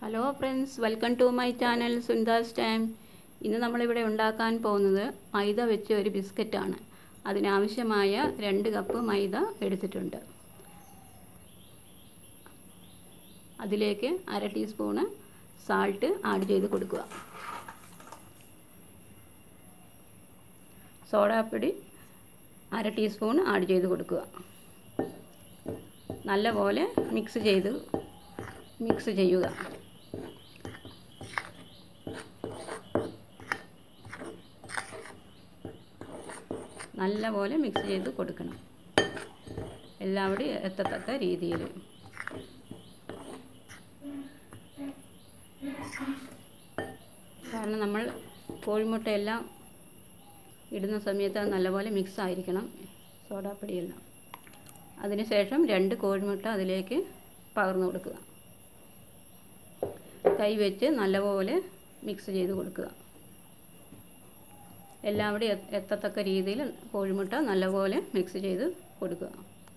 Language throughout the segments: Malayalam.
hello friends welcome to my channel Sundas time ഇന്ന് നമ്മളിവിടെ ഉണ്ടാക്കാൻ പോകുന്നത് മൈദ വെച്ച ഒരു ബിസ്ക്കറ്റാണ് അതിനാവശ്യമായ രണ്ട് കപ്പ് മൈദ എടുത്തിട്ടുണ്ട് അതിലേക്ക് അര ടീസ്പൂണ് സാൾട്ട് ആഡ് ചെയ്ത് കൊടുക്കുക സോഡാപ്പൊടി അര ടീസ്പൂൺ ആഡ് ചെയ്ത് കൊടുക്കുക നല്ലപോലെ മിക്സ് ചെയ്ത് മിക്സ് ചെയ്യുക നല്ലപോലെ മിക്സ് ചെയ്ത് കൊടുക്കണം എല്ലാവിടെയും എത്തത്തക്ക രീതിയിൽ കാരണം നമ്മൾ കോഴിമുട്ടയെല്ലാം ഇടുന്ന സമയത്ത് അത് നല്ലപോലെ മിക്സ് ആയിരിക്കണം സോഡാപ്പൊടിയെല്ലാം അതിനുശേഷം രണ്ട് കോഴിമുട്ട അതിലേക്ക് പകർന്നു കൊടുക്കുക കൈ വെച്ച് നല്ലപോലെ മിക്സ് ചെയ്ത് കൊടുക്കുക എല്ലാവിടെയും എത്തത്തക്ക രീതിയിൽ കോഴിമുട്ട നല്ലപോലെ മിക്സ് ചെയ്ത് കൊടുക്കുക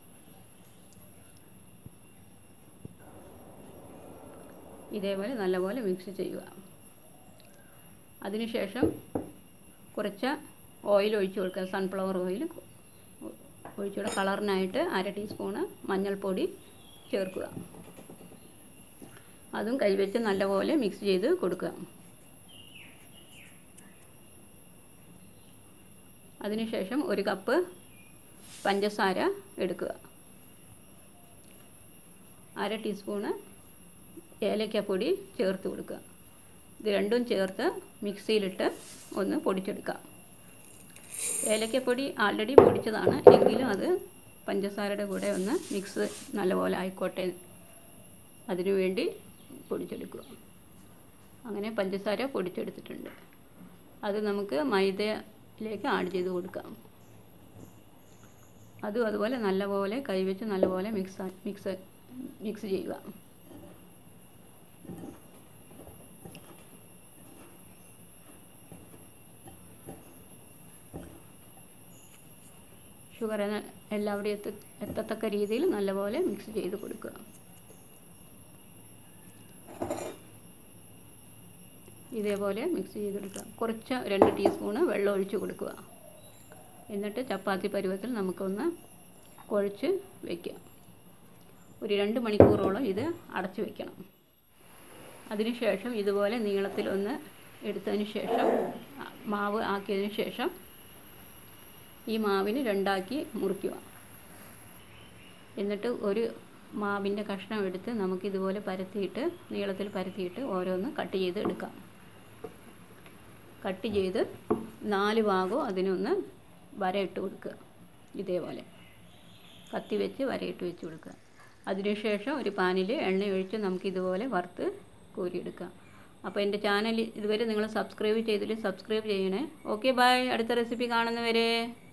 ഇതേപോലെ നല്ലപോലെ മിക്സ് ചെയ്യുക അതിനുശേഷം കുറച്ച് ഓയിൽ ഒഴിച്ചു കൊടുക്കുക സൺഫ്ലവർ ഓയിൽ ഒഴിച്ചുകൂടെ കളറിനായിട്ട് അര ടീസ്പൂണ് മഞ്ഞൾപ്പൊടി ചേർക്കുക അതും കൈവച്ച് നല്ലപോലെ മിക്സ് ചെയ്ത് കൊടുക്കുക അതിനുശേഷം ഒരു കപ്പ് പഞ്ചസാര എടുക്കുക അര ടീസ്പൂണ് ഏലക്കപ്പൊടി ചേർത്ത് കൊടുക്കുക ഇത് രണ്ടും ചേർത്ത് മിക്സിയിലിട്ട് ഒന്ന് പൊടിച്ചെടുക്കാം ഏലക്കപ്പൊടി ആൾറെഡി പൊടിച്ചതാണ് എങ്കിലും അത് പഞ്ചസാരയുടെ കൂടെ ഒന്ന് മിക്സ് നല്ലപോലെ ആയിക്കോട്ടെ അതിനു വേണ്ടി പൊടിച്ചെടുക്കുക അങ്ങനെ പഞ്ചസാര പൊടിച്ചെടുത്തിട്ടുണ്ട് അത് നമുക്ക് മൈദയിലേക്ക് ആഡ് ചെയ്ത് കൊടുക്കാം അതും അതുപോലെ നല്ലപോലെ കൈവച്ച് നല്ലപോലെ മിക്സ് മിക്സ് മിക്സ് ചെയ്യുക ഷുഗർ എല്ലാവിടെയും എത്ത എത്തത്തക്ക രീതിയിൽ നല്ലപോലെ മിക്സ് ചെയ്ത് കൊടുക്കുക ഇതേപോലെ മിക്സ് ചെയ്തെടുക്കുക കുറച്ച് രണ്ട് ടീസ്പൂണ് വെള്ളം ഒഴിച്ച് കൊടുക്കുക എന്നിട്ട് ചപ്പാത്തി പരുവത്തിൽ നമുക്കൊന്ന് കുഴച്ച് വയ്ക്കാം ഒരു രണ്ട് മണിക്കൂറോളം ഇത് അടച്ചു വയ്ക്കണം അതിനുശേഷം ഇതുപോലെ നീളത്തിലൊന്ന് എടുത്തതിന് ശേഷം മാവ് ആക്കിയതിന് ശേഷം ഈ മാവിന് രണ്ടാക്കി മുറിക്കുക എന്നിട്ട് ഒരു മാവിൻ്റെ കഷ്ണം എടുത്ത് നമുക്കിതുപോലെ പരത്തിയിട്ട് നീളത്തിൽ പരത്തിയിട്ട് ഓരോന്ന് കട്ട് ചെയ്ത് എടുക്കാം കട്ട് ചെയ്ത് നാല് ഭാഗവും അതിനൊന്ന് വരയിട്ട് കൊടുക്കുക ഇതേപോലെ കത്തി വെച്ച് വരയിട്ട് വെച്ച് കൊടുക്കുക അതിനുശേഷം ഒരു പാനിൽ എണ്ണ ഒഴിച്ച് നമുക്കിതുപോലെ വറുത്ത് കോരിയെടുക്കാം അപ്പോൾ എൻ്റെ ചാനൽ ഇതുവരെ നിങ്ങൾ സബ്സ്ക്രൈബ് ചെയ്തില്ല സബ്സ്ക്രൈബ് ചെയ്യണേ ഓക്കെ ബൈ അടുത്ത റെസിപ്പി കാണുന്നവരെ